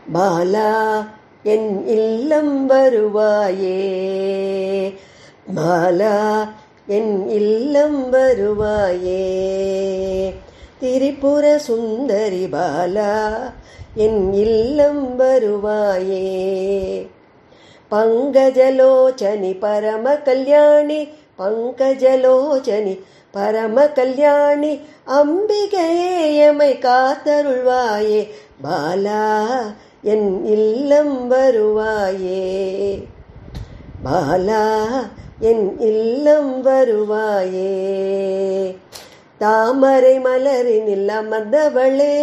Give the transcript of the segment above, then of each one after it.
பாலா என் இல்லம் வருவாயே பாலா என் இல்லம் வருவாயே திரிபுர சுந்தரி பாலா என் இல்லம் வருவாயே பங்கஜலோச்சனி பரம கல்யாணி பங்கஜலோச்சனி பரம கல்யாணி அம்பிகையே எமை காத்தருள்வாயே பாலா என் இல்லம் வருவாயே பாலா என் இல்லம் வருவாயே தாமரை மலரினில் அமர்ந்தவளே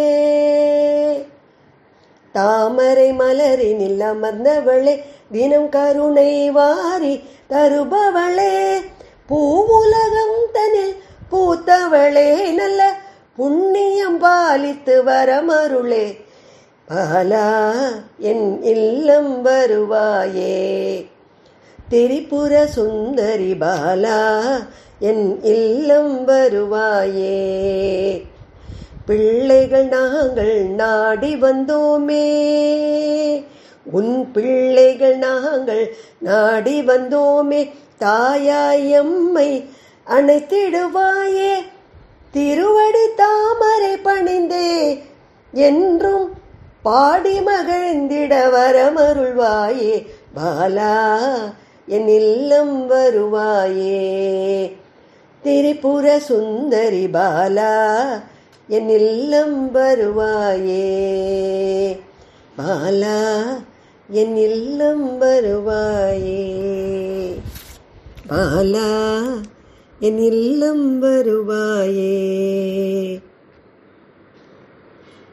தாமரை மலரினில் அமர்ந்தவளே தினம் கருணை வாரி தருபவளே பூவுலகம் தனில் பூத்தவளே நல்ல புண்ணியம் பாலித்து வரமருளே பாலா என் இல்லம் வருவாயே திரிபுர சுந்தரி பாலா என் இல்லம் வருவாயே பிள்ளைகள் நாங்கள் நாடி வந்தோமே உன் பிள்ளைகள் நாங்கள் நாடி வந்தோமே தாயாயம்மை அணைத்திடுவாயே திருவடி தாமரை பணிந்தே என்றும் பாடி மகிழ்ந்திட வரமருள்வாயே பாலா என் இல்லம் வருவாயே திரிபுர சுந்தரி பாலா என் இல்லம் வருவாயே பாலா என் இல்லம் வருவாயே பாலா என் இல்லம் வருவாயே